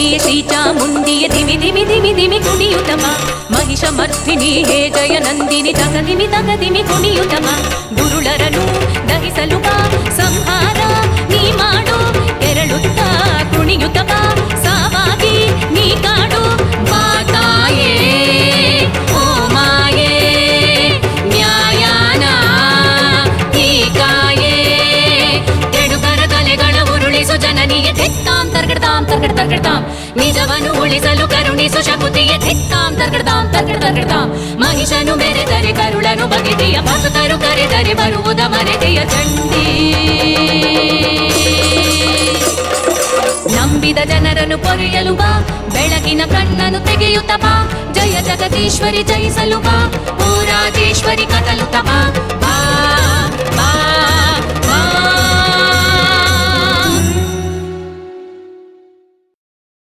ವಾಗ್ದೇವಿನಿಯೇ ಶ್ರೀಚಾಮುಂಡಿಯ ದಿಮಿ ದಿಮಿ ದಿಮಿ ದಿಮಿ ಕುಣಿಯುತ್ತಮ ಮಹಿಷ ಮರ್ಧಿನಿ ಹೇ ಜಯ ನಂದಿನಿ ತಗದಿಮಿ ತಗದಿಮಿ ಕುಣಿಯುತ್ತಮ ಗುರುಳರನು ದಹಿಸಲು ಬಾ ಸಂಹಾರ ನೀ ಮಾಡು ಕೆರಳುತ್ತ ಕುಣಿಯುತ್ತ ಬಾ ಸಾವಾಗಿ ನೀ ಕಾಡು ಮಾತಾಯೇ ಓ ಮಾಯೇ ನ್ಯಾಯಾನ ಈ ಕಾಯೇ ತೆಡುಕರ ತಲೆಗಳ ಉರುಳಿಸು ಜನನಿಗೆ ತೆತ್ತಾಂ ತರ್ಗಡ್ತಾಂ ತರ್ಗಡ್ ತರ್ಗಡ್ತಾಂ ನಿಜವನ್ನು ಉಳಿಸಲು ಕರುಣಿಸು ಶಕುತಿಯ ತೆತ್ತಾಂ ತರ್ಗಡ್ತಾಂ ತರ್ಗಡ್ ತರ್ಗಡ್ತಾಂ ಮಹಿಷನು ಮೆರೆದರೆ ಕರುಳನು ಬಗೆದೆಯ ಭಕ್ತರು ಕರೆದರೆ ಬರುವುದ ಮರೆತೆಯ ಚಂಡಿ ನಂಬಿದ ಜನರನ್ನು ಪೊರೆಯಲು ಬಾ ಬೆಳಗಿನ ಕಣ್ಣನ್ನು ತೆಗೆಯುತ್ತ ಬಾ ಜಯ ಜಗದೀಶ್ವರಿ ಜಯಿಸಲು ಬಾ ಓ ರಾಜೇಶ್ವರಿ ಕದಲುತ್ತ ಬಾ ಬಾ